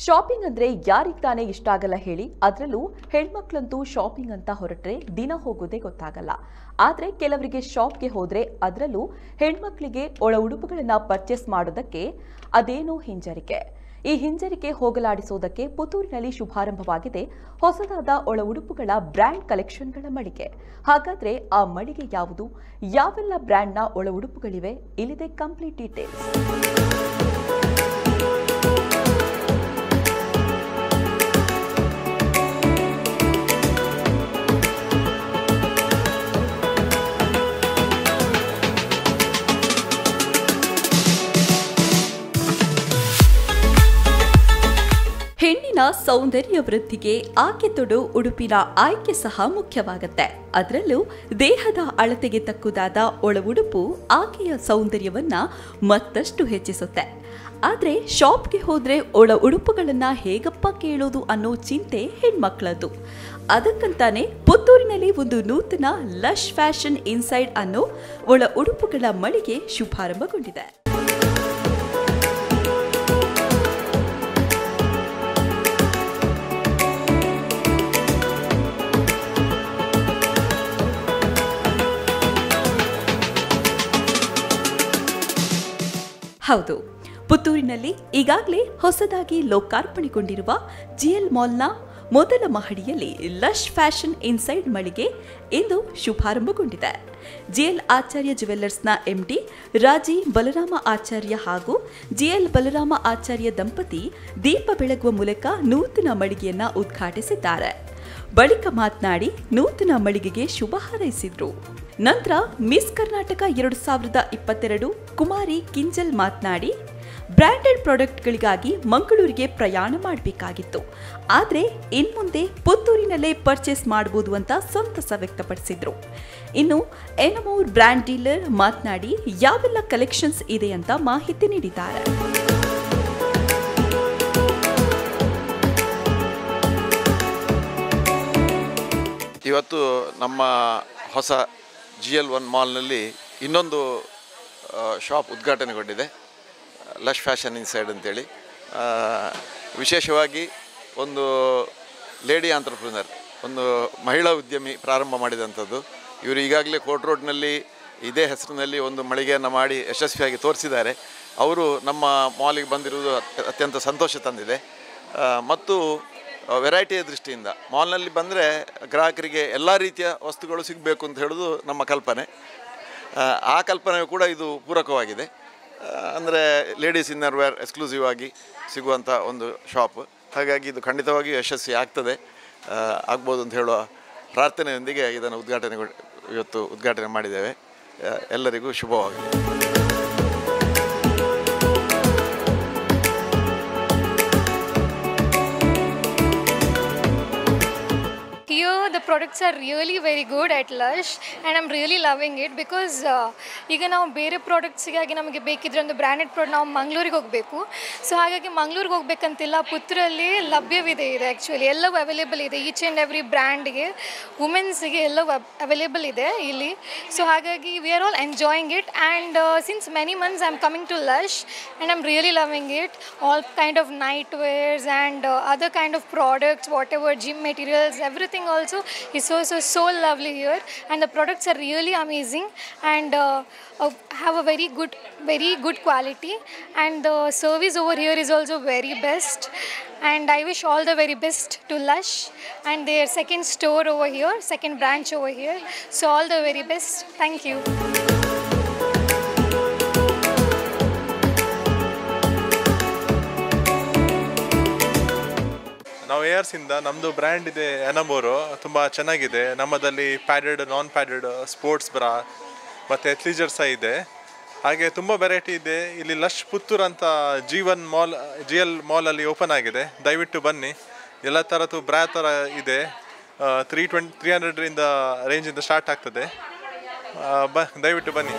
Shopping ಅಂದ್ರೆ ಯಾರಿಗ್ ತಾನೇ ಇಷ್ಟ ಆಗಲ್ಲ ಹೇಳಿ ಅದರಲ್ಲೂ ಹೆಣ್ಮಕ್ಳಂತೂ ಶಾಪಿಂಗ್ ಅಂತ ಹೊರಟ್ರೆ ದಿನ ಹೋಗೋದೇ ಗೊತ್ತಾಗಲ್ಲ ಆದ್ರೆ ಕೆಲವರಿಗೆ ಶಾಪ್ಗೆ ಹೋದ್ರೆ ಅದರಲ್ಲೂ ಹೆಣ್ಮಕ್ಳಿಗೆ ಒಳ ಉಡುಪುಗಳನ್ನ ಪರ್ಚೇಸ್ ಮಾಡೋದಕ್ಕೆ ಅದೇನೋ ಹಿಂಜರಿಕೆ ಈ ಹಿಂಜರಿಕೆ ಹೋಗಲಾಡಿಸೋದಕ್ಕೆ ಪುತ್ತೂರಿನಲ್ಲಿ ಶುಭಾರಂಭವಾಗಿದೆ ಹೊಸದಾದ ಒಳ ಉಡುಪುಗಳ ಬ್ರ್ಯಾಂಡ್ ಕಲೆಕ್ಷನ್ಗಳ ಮಳಿಗೆ ಹಾಗಾದ್ರೆ ಆ ಮಳಿಗೆ ಯಾವುದು ಯಾವೆಲ್ಲ ಬ್ರ್ಯಾಂಡ್ನ ಒಳ ಉಡುಪುಗಳಿವೆ ಇಲ್ಲಿದೆ ಕಂಪ್ಲೀಟ್ ಡೀಟೇಲ್ಸ್ ಹೆಣ್ಣಿನ ಸೌಂದರ್ಯ ವೃದ್ಧಿಗೆ ಆಕೆ ತೊಡು ಉಡುಪಿನ ಆಯ್ಕೆ ಸಹ ಮುಖ್ಯವಾಗುತ್ತೆ ಅದರಲ್ಲೂ ದೇಹದ ಅಳತೆಗೆ ತಕ್ಕುದಾದ ಒಳ ಉಡುಪು ಆಕೆಯ ಸೌಂದರ್ಯವನ್ನ ಮತ್ತಷ್ಟು ಹೆಚ್ಚಿಸುತ್ತೆ ಆದ್ರೆ ಶಾಪ್ಗೆ ಹೋದ್ರೆ ಒಳ ಉಡುಪುಗಳನ್ನ ಹೇಗಪ್ಪ ಕೇಳೋದು ಅನ್ನೋ ಚಿಂತೆ ಹೆಣ್ಮಕ್ಳದ್ದು ಅದಕ್ಕಂತಾನೆ ಪುತ್ತೂರಿನಲ್ಲಿ ಒಂದು ನೂತನ ಲಶ್ ಫ್ಯಾಷನ್ ಇನ್ಸೈಡ್ ಅನ್ನೋ ಒಳ ಉಡುಪುಗಳ ಮಳಿಗೆ ಶುಭಾರಂಭಗೊಂಡಿದೆ ಹೌದು ಪುತ್ತೂರಿನಲ್ಲಿ ಈಗಾಗಲೇ ಹೊಸದಾಗಿ ಲೋಕಾರ್ಪಣೆಗೊಂಡಿರುವ ಜಿಎಲ್ ಮಾಲ್ನ ಮೊದಲ ಮಹಡಿಯಲ್ಲಿ ಲಶ್ ಫ್ಯಾಷನ್ ಇನ್ಸೈಡ್ ಮಳಿಗೆ ಇಂದು ಶುಭಾರಂಭಗೊಂಡಿದೆ ಜಿಎಲ್ ಆಚಾರ್ಯ ಜುವೆಲ್ಲರ್ಸ್ನ ಎಂಡಿ ರಾಜಿ ಬಲರಾಮ ಆಚಾರ್ಯ ಹಾಗೂ ಜಿಎಲ್ ಬಲರಾಮ ಆಚಾರ್ಯ ದಂಪತಿ ದೀಪ ಬೆಳಗುವ ಮೂಲಕ ನೂತನ ಮಳಿಗೆಯನ್ನ ಉದ್ಘಾಟಿಸಿದ್ದಾರೆ ಬಳಿಕ ಮಾತನಾಡಿ ನೂತನ ಮಳಿಗೆಗೆ ಶುಭ ಹಾರೈಸಿದ್ರು ನಂತರ ಮಿಸ್ ಕರ್ನಾಟಕ ಎರಡು ಸಾವಿರದ ಇಪ್ಪತ್ತೆರಡು ಕುಮಾರಿ ಕಿಂಜಲ್ ಮಾತನಾಡಿ ಬ್ರ್ಯಾಂಡೆಡ್ ಪ್ರಾಡಕ್ಟ್ಗಳಿಗಾಗಿ ಮಂಗಳೂರಿಗೆ ಪ್ರಯಾಣ ಮಾಡಬೇಕಾಗಿತ್ತು ಆದರೆ ಇನ್ಮುಂದೆ ಪುತ್ತೂರಿನಲ್ಲೇ ಪರ್ಚೇಸ್ ಮಾಡಬಹುದು ಅಂತ ಸಂತಸ ವ್ಯಕ್ತಪಡಿಸಿದ್ರು ಇನ್ನು ಎನಮೋರ್ ಬ್ರ್ಯಾಂಡ್ ಡೀಲರ್ ಮಾತನಾಡಿ ಯಾವೆಲ್ಲ ಕಲೆಕ್ಷನ್ಸ್ ಇದೆ ಅಂತ ಮಾಹಿತಿ ನೀಡಿದ್ದಾರೆ ಇವತ್ತು ನಮ್ಮ ಹೊಸ ಜಿ ಎಲ್ ಒನ್ ಮಾಲ್ನಲ್ಲಿ ಇನ್ನೊಂದು ಶಾಪ್ ಉದ್ಘಾಟನೆಗೊಂಡಿದೆ ಲಶ್ ಫ್ಯಾಷನ್ ಇನ್ಸೈಡ್ ಅಂತೇಳಿ ಆ, ವಿಶೇಷವಾಗಿ ಒಂದು ಲೇಡಿ ಆಂಟ್ರಪ್ರಿನರ್ ಒಂದು ಮಹಿಳಾ ಉದ್ಯಮಿ ಪ್ರಾರಂಭ ಮಾಡಿದಂಥದ್ದು ಇವರು ಈಗಾಗಲೇ ಕೋರ್ಟ್ ರೋಡ್ನಲ್ಲಿ ಇದೇ ಹೆಸರಿನಲ್ಲಿ ಒಂದು ಮಳಿಗೆಯನ್ನು ಮಾಡಿ ಯಶಸ್ವಿಯಾಗಿ ತೋರಿಸಿದ್ದಾರೆ ಅವರು ನಮ್ಮ ಮಾಲಿಗೆ ಬಂದಿರುವುದು ಅತ್ಯ- ಅತ್ಯಂತ ಸಂತೋಷ ತಂದಿದೆ ಆ, ಮತ್ತು ವೆರೈಟಿಯ ದೃಷ್ಟಿಯಿಂದ ಮಾಲ್ನಲ್ಲಿ ಬಂದರೆ ಗ್ರಾಹಕರಿಗೆ ಎಲ್ಲ ರೀತಿಯ ವಸ್ತುಗಳು ಸಿಗಬೇಕು ಅಂತ ಹೇಳೋದು ನಮ್ಮ ಕಲ್ಪನೆ ಆ, ಆ ಕಲ್ಪನೆಯು ಕೂಡ ಇದು ಪೂರಕವಾಗಿದೆ ಅಂದರೆ ಲೇಡೀಸ್ ಇನ್ನರ್ ವೇರ್ ಎಕ್ಸ್ಕ್ಲೂಸಿವ್ ಆಗಿ ಸಿಗುವಂಥ ಒಂದು ಶಾಪ್ ಹಾಗಾಗಿ ಇದು ಖಂಡಿತವಾಗಿಯೂ ಯಶಸ್ವಿ ಆಗ್ತದೆ ಆ, ಆಗ್ಬೋದು ಅಂತ ಹೇಳುವ ಪ್ರಾರ್ಥನೆಯೊಂದಿಗೆ ಇದನ್ನು ಉದ್ಘಾಟನೆ ಇವತ್ತು ಉದ್ಘಾಟನೆ ಮಾಡಿದ್ದೇವೆ ಆ, ಎಲ್ಲರಿಗೂ ಶುಭವಾಗಲಿ Here, the products are really very good at Lush, and I'm really loving it because uh, ಈಗ ನಾವು ಬೇರೆ ಪ್ರಾಡಕ್ಟ್ಸಿಗಾಗಿ ನಮಗೆ ಬೇಕಿದ್ರೆ ಒಂದು ಬ್ರ್ಯಾಂಡೆಡ್ ಪ್ರಾಡಕ್ಟ್ ನಾವು ಮಂಗಳೂರಿಗೆ ಹೋಗಬೇಕು ಸೊ ಹಾಗಾಗಿ ಮಂಗಳೂರಿಗೆ ಹೋಗ್ಬೇಕಂತಿಲ್ಲ ಪುತ್ತೂರಲ್ಲಿ ಲಭ್ಯವಿದೆ ಇದೆ ಆ್ಯಕ್ಚುಲಿ ಎಲ್ಲವೂ ಅವೈಲೇಬಲ್ ಇದೆ ಈಚ್ ಆ್ಯಂಡ್ ಎವ್ರಿ ಬ್ರ್ಯಾಂಡ್ಗೆ ವುಮೆನ್ಸ್ಗೆ ಎಲ್ಲವೂ ಅವೈಲೇಬಲ್ ಇದೆ ಇಲ್ಲಿ ಸೊ ಹಾಗಾಗಿ we are all enjoying it and since many months I am coming to Lush and I'm really loving it all kind of night wears and other kind of products, whatever gym materials, everything also is so so so lovely here, and the products are really amazing and uh, uh, have a very good very good quality, and the service over here is also very best. And I wish all the very best to Lush and their second store over here, second branch over here. So all the very best. Thank you. ನಾವು ಏರ್ಸಿಂದ ನಮ್ಮದು brand ಇದೆ Enamor ತುಂಬ ಚೆನ್ನಾಗಿದೆ ನಮ್ಮದಲ್ಲಿ padded non padded sports bra ಮತ್ತು athleisure ಸಹ ಇದೆ ಹಾಗೆ ತುಂಬ ವೆರೈಟಿ ಇದೆ ಇಲ್ಲಿ ಲಶ್ ಪುತ್ತೂರ್ ಅಂತ ಜೀವನ್ ಮಾಲ್ ಜಿ ಎಲ್ ಮಾಲಲ್ಲಿ ಓಪನ್ ಆಗಿದೆ ದಯವಿಟ್ಟು ಬನ್ನಿ ಎಲ್ಲ ಥರದ್ದು ಬ್ರಾ ಥರ ಇದೆ ತ್ರೀ ಟ್ವೆಂಟಿ ತ್ರೀ ಹಂಡ್ರೆಡ್ರಿಂದ ರೇಂಜಿಂದ ಸ್ಟಾರ್ಟ್ ಆಗ್ತದೆ ಆ, ಬ ದಯವಿಟ್ಟು ಬನ್ನಿ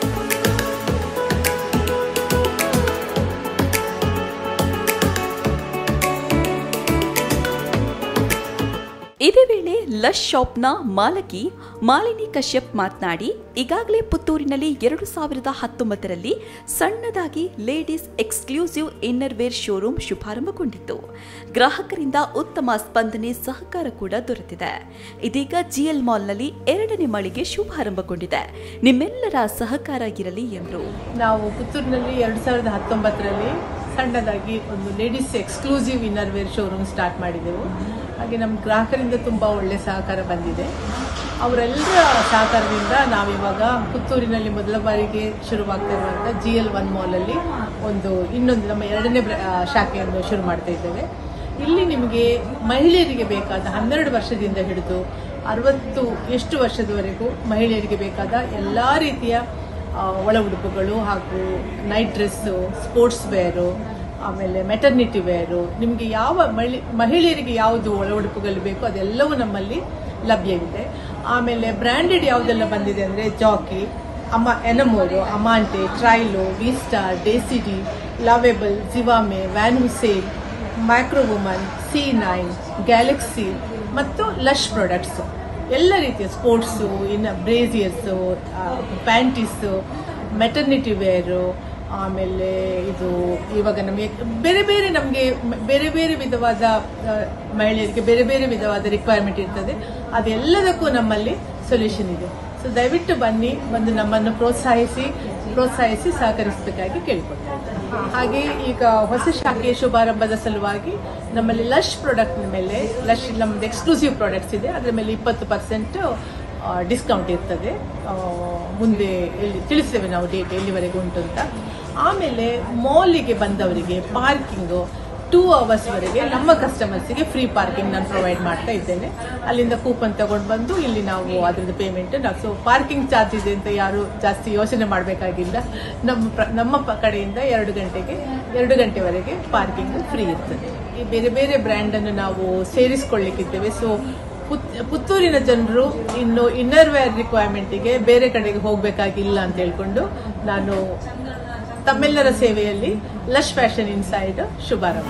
ಇದೇ ವೇಳೆ ಲಶ್ ಶಾಪ್ನ ಮಾಲಕಿ ಮಾಲಿನಿ ಕಶ್ಯಪ್ ಮಾತನಾಡಿ ಈಗಾಗಲೇ ಪುತ್ತೂರಿನಲ್ಲಿ ಎರಡು ಸಾವಿರದ ಹತ್ತೊಂಬತ್ತರಲ್ಲಿ ಸಣ್ಣದಾಗಿ ladies exclusive inner wear showroom ಶುಭಾರಂಭಗೊಂಡಿತ್ತು ಗ್ರಾಹಕರಿಂದ ಉತ್ತಮ ಸ್ಪಂದನೆ ಸಹಕಾರ ಕೂಡ ದೊರೆತಿದೆ ಇದೀಗ ಜಿಎಲ್ ಮಾಲ್ನಲ್ಲಿ ಎರಡನೇ ಮಳಿಗೆ ಶುಭಾರಂಭಗೊಂಡಿದೆ ನಿಮ್ಮೆಲ್ಲರ ಸಹಕಾರ ಇರಲಿ ಎಂದರು ನಾವು ಪುತ್ತೂರಿನಲ್ಲಿ ಎರಡು ಸಾವಿರದ ಹತ್ತೊಂಬತ್ತರಲ್ಲಿ ಸಣ್ಣದಾಗಿ ಒಂದು ladies exclusive inner wear showroom start ಮಾಡಿದೆವು ಹಾಗೆ ನಮ್ಮ ಗ್ರಾಹಕರಿಂದ ತುಂಬ ಒಳ್ಳೆಯ ಸಹಕಾರ ಬಂದಿದೆ ಅವರೆಲ್ಲರ ಸಹಕಾರದಿಂದ ನಾವಿವಾಗ ಪುತ್ತೂರಿನಲ್ಲಿ ಮೊದಲ ಬಾರಿಗೆ ಶುರುವಾಗ್ತಾ ಇರುವಂಥ ಜಿ ಎಲ್ ಒನ್ ಮಾಲಲ್ಲಿ ಒಂದು ಇನ್ನೊಂದು ನಮ್ಮ ಎರಡನೇ ಬ್ರ- ಆ, ಶಾಖೆಯನ್ನು ಶುರು ಮಾಡ್ತಾ ಇದ್ದೇವೆ ಇಲ್ಲಿ ನಿಮಗೆ ಮಹಿಳೆಯರಿಗೆ ಬೇಕಾದ ಹನ್ನೆರಡು ವರ್ಷದಿಂದ ಹಿಡಿದು ಅರವತ್ತು ಎಷ್ಟು ವರ್ಷದವರೆಗೂ ಮಹಿಳೆಯರಿಗೆ ಬೇಕಾದ ಎಲ್ಲ ರೀತಿಯ ಆ, ಒಳ ಉಡುಪುಗಳು ಹಾಗೂ ನೈಟ್ ಡ್ರೆಸ್ಸು ಸ್ಪೋರ್ಟ್ಸ್ ವೇರು ಆಮೇಲೆ ಮೆಟರ್ನಿಟಿ ವೇರು ನಿಮಗೆ ಯಾವ ಮಹಿಳೆ ಮಹಿಳೆಯರಿಗೆ ಯಾವುದು ಒಳ ಉಡುಪುಗಳು ಬೇಕೋ ಅದೆಲ್ಲವೂ ನಮ್ಮಲ್ಲಿ ಲಭ್ಯವಿದೆ ಆಮೇಲೆ ಬ್ರ್ಯಾಂಡೆಡ್ ಯಾವುದೆಲ್ಲ ಬಂದಿದೆ ಅಂದರೆ ಜಾಕಿ ಅಮ್ಮ ಎನಮೋರು ಅಮಾಂಟೆ ಟ್ರೈಲೋ ವಿಸ್ಟಾರ್ ಡೆಸಿಡಿ Lovable Zivame Van Heusen macro woman C nine Galaxy ಮತ್ತು ಲಶ್ ಪ್ರಾಡಕ್ಟ್ಸು ಎಲ್ಲ ರೀತಿಯ ಸ್ಪೋರ್ಟ್ಸು ಇನ್ನು ಬ್ರೇಸಿಯರ್ಸು ಪ್ಯಾಂಟೀಸು ಮೆಟರ್ನಿಟಿ ವೇರು ಆಮೇಲೆ ಇದು ಇವಾಗ ನಮಗೆ ಬೇರೆ ಬೇರೆ ನಮಗೆ ಬೇರೆ ಬೇರೆ ವಿಧವಾದ ಆ, ಮಹಿಳೆಯರಿಗೆ ಬೇರೆ ಬೇರೆ ವಿಧವಾದ ರಿಕ್ವೈರ್ಮೆಂಟ್ ಇರ್ತದೆ ಅದೆಲ್ಲದಕ್ಕೂ ನಮ್ಮಲ್ಲಿ ಸೊಲ್ಯೂಷನ್ ಇದೆ ಸೊ ದಯವಿಟ್ಟು ಬನ್ನಿ ಬಂದು ನಮ್ಮನ್ನು ಪ್ರೋತ್ಸಾಹಿಸಿ ಪ್ರೋತ್ಸಾಹಿಸಿ ಸಹಕರಿಸಬೇಕಾಗಿ ಕೇಳಿಕೊಳ್ತೇನೆ ಹಾಗೆ ಈಗ ಹೊಸ ಶಾಖೆಯ ಶುಭಾರಂಭದ ಸಲುವಾಗಿ ನಮ್ಮಲ್ಲಿ ಲಶ್ ಪ್ರಾಡಕ್ಟ್ ಮೇಲೆ ಲಶ್ ನಮ್ಮದು ಎಕ್ಸ್ಕ್ಲೂಸಿವ್ ಪ್ರಾಡಕ್ಟ್ಸ್ ಇದೆ ಅದರ ಮೇಲೆ ಇಪ್ಪತ್ತು ಪರ್ಸೆಂಟ್ ಡಿಸ್ಕೌಂಟ್ ಇರ್ತದೆ ಆ, ಮುಂದೆ ಎಲ್ಲಿ ತಿಳಿಸ್ತೇವೆ ನಾವು ಡೇಟ್ ಎಲ್ಲಿವರೆಗೆ ಉಂಟು ಅಂತ ಆಮೇಲೆ ಮಾಲಿಗೆ ಬಂದವರಿಗೆ ಪಾರ್ಕಿಂಗು ಟೂ ಅವರ್ಸ್ವರೆಗೆ ನಮ್ಮ ಕಸ್ಟಮರ್ಸಿಗೆ ಫ್ರೀ ಪಾರ್ಕಿಂಗ್ ನಾನು ಪ್ರೊವೈಡ್ ಮಾಡ್ತಾ ಇದ್ದೇನೆ ಅಲ್ಲಿಂದ ಕೂಪನ್ ತಗೊಂಡು ಬಂದು ಇಲ್ಲಿ ನಾವು ಅದ್ರದ್ದು ಪೇಮೆಂಟ್ ನಾವು ಸೊ ಪಾರ್ಕಿಂಗ್ ಚಾರ್ಜ್ ಇದೆ ಅಂತ ಯಾರು ಜಾಸ್ತಿ ಯೋಚನೆ ಮಾಡಬೇಕಾಗಿಲ್ಲ ನಮ್ಮ ಪ್ರ- ನಮ್ಮ ಪ- ಕಡೆಯಿಂದ ಎರಡು ಗಂಟೆಗೆ ಎರಡು ಗಂಟೆವರೆಗೆ ಪಾರ್ಕಿಂಗ್ ಫ್ರೀ ಇರ್ತದೆ ಈ ಬೇರೆ ಬೇರೆ ಬ್ರ್ಯಾಂಡನ್ನು ನಾವು ಸೇರಿಸ್ಕೊಳ್ಳಿಕ್ಕಿದ್ದೇವೆ ಸೊ ಪುತ್ತೂರಿನ ಜನರು ಇನ್ನು ಇನ್ನರ್ ವೇರ್ ರಿಕ್ವೈರ್ಮೆಂಟಿಗೆ ಬೇರೆ ಕಡೆಗೆ ಹೋಗಬೇಕಾಗಿಲ್ಲ ಅಂತ ಹೇಳ್ಕೊಂಡು ನಾನು ತಮ್ಮೆಲ್ಲರ ಸೇವೆಯಲ್ಲಿ ಲಶ್ ಫ್ಯಾಷನ್ ಇನ್ಸೈಡ್ ಶುಭಾರಂಭ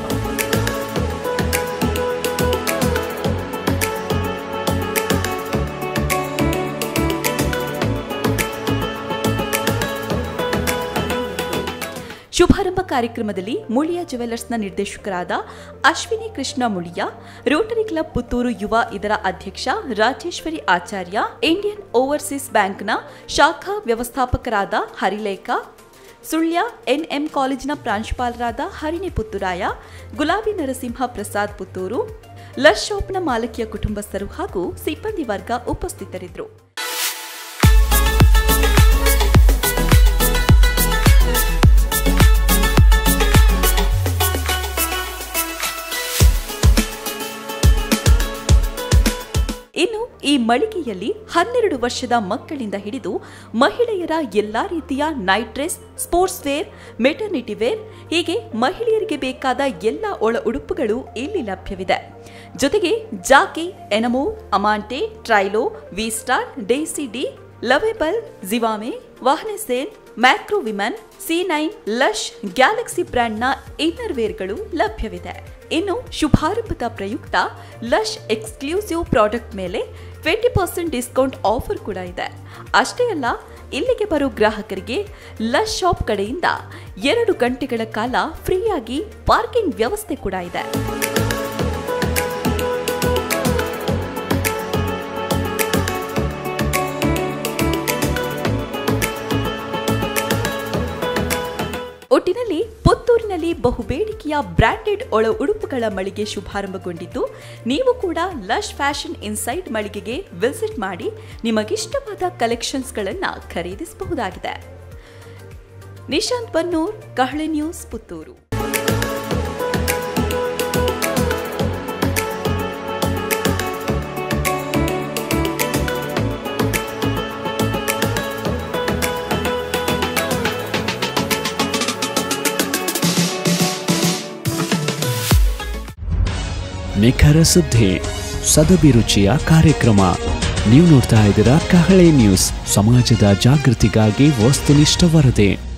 ಶುಭಾರಂಭ ಕಾರ್ಯಕ್ರಮದಲ್ಲಿ ಮುಳಿಯ ಜುವೆಲ್ಲರ್ಸ್ನ ನಿರ್ದೇಶಕರಾದ ಅಶ್ವಿನಿ ಕೃಷ್ಣ ಮುಳಿಯ ರೋಟರಿ ಕ್ಲಬ್ ಪುತ್ತೂರು ಯುವ ಇದರ ಅಧ್ಯಕ್ಷ ರಾಜೇಶ್ವರಿ ಆಚಾರ್ಯ ಇಂಡಿಯನ್ ಓವರ್ಸೀಸ್ ಬ್ಯಾಂಕ್ನ ಶಾಖಾ ವ್ಯವಸ್ಥಾಪಕರಾದ ಹರಿಲೇಖ ಸುಳ್ಯ ಎನ್ಎಂ ಕಾಲೇಜಿನ ಪ್ರಾಂಶುಪಾಲರಾದ ಹರಿಣಿ ಪುತ್ತೂರಾಯ ಗುಲಾಬಿ ನರಸಿಂಹ ಪ್ರಸಾದ್ ಪುತ್ತೂರು ಲಶ್ ಶಾಪ್ನ ಮಾಲಕಿಯ ಕುಟುಂಬಸ್ಥರು ಹಾಗೂ ಸಿಬ್ಬಂದಿ ವರ್ಗ ಉಪಸ್ಥಿತರಿದ್ದರು ಇನ್ನು ಈ ಮಳಿಗೆಯಲ್ಲಿ ಹನ್ನೆರಡು ವರ್ಷದ ಮಕ್ಕಳಿಂದ ಹಿಡಿದು ಮಹಿಳೆಯರ ಎಲ್ಲಾ ರೀತಿಯ night dress sports wear maternity wear ಹೀಗೆ ಮಹಿಳೆಯರಿಗೆ ಬೇಕಾದ ಎಲ್ಲ ಒಳ ಉಡುಪುಗಳು ಇಲ್ಲಿ ಲಭ್ಯವಿದೆ ಜೊತೆಗೆ Jockey Enamor Amante Trylo V Star ಡಿ Lovable Zivame Van Heusen Macro woman C nine Lush Galaxy ಬ್ರ್ಯಾಂಡ್ನ ಇನ್ನರ್ ವೇರ್ಗಳು ಲಭ್ಯವಿದೆ ಇನ್ನು ಶುಭಾರಂಭದ ಪ್ರಯುಕ್ತ ಲಶ್ ಎಕ್ಸ್ಕ್ಲೂಸಿವ್ ಪ್ರಾಡಕ್ಟ್ ಮೇಲೆ ಟ್ವೆಂಟಿ ಪರ್ಸೆಂಟ್ ಡಿಸ್ಕೌಂಟ್ ಆಫರ್ ಕೂಡ ಇದೆ ಅಷ್ಟೇ ಅಲ್ಲ ಇಲ್ಲಿಗೆ ಬರೋ ಗ್ರಾಹಕರಿಗೆ ಲಶ್ ಶಾಪ್ ಕಡೆಯಿಂದ ಎರಡು ಗಂಟೆಗಳ ಕಾಲ ಫ್ರೀಯಾಗಿ ಪಾರ್ಕಿಂಗ್ ವ್ಯವಸ್ಥೆ ಕೂಡ ಇದೆ ಒಟ್ಟಿನಲ್ಲಿ ಪುತ್ತೂರಿನಲ್ಲಿ ಬಹುಬೇಡಿಕೆಯ ಬ್ರಾಂಡೆಡ್ ಒಳ ಉಡುಪುಗಳ ಮಳಿಗೆ ಶುಭಾರಂಭಗೊಂಡಿದ್ದು ನೀವು ಕೂಡ ಲಶ್ ಫ್ಯಾಷನ್ ಇನ್ಸೈಡ್ ಮಳಿಗೆಗೆ ವಿಸಿಟ್ ಮಾಡಿ ನಿಮಗಿಷ್ಟವಾದ ಕಲೆಕ್ಷನ್ಸ್ಗಳನ್ನು ಖರೀದಿಸಬಹುದಾಗಿದೆ ನಿಶಾಂತ್ ಬನ್ನೂರ್ ಕಹಳೆ ನ್ಯೂಸ್ ಪುತ್ತೂರು ನಿಖರ ಸುದ್ದಿ ಸದಭಿರುಚಿಯ ಕಾರ್ಯಕ್ರಮ ನೀವು ನೋಡ್ತಾ ಇದ್ದೀರಾ ಕಹಳೆ ನ್ಯೂಸ್ ಸಮಾಜದ ಜಾಗೃತಿಗಾಗಿ ವಸ್ತುನಿಷ್ಠ ವರದಿ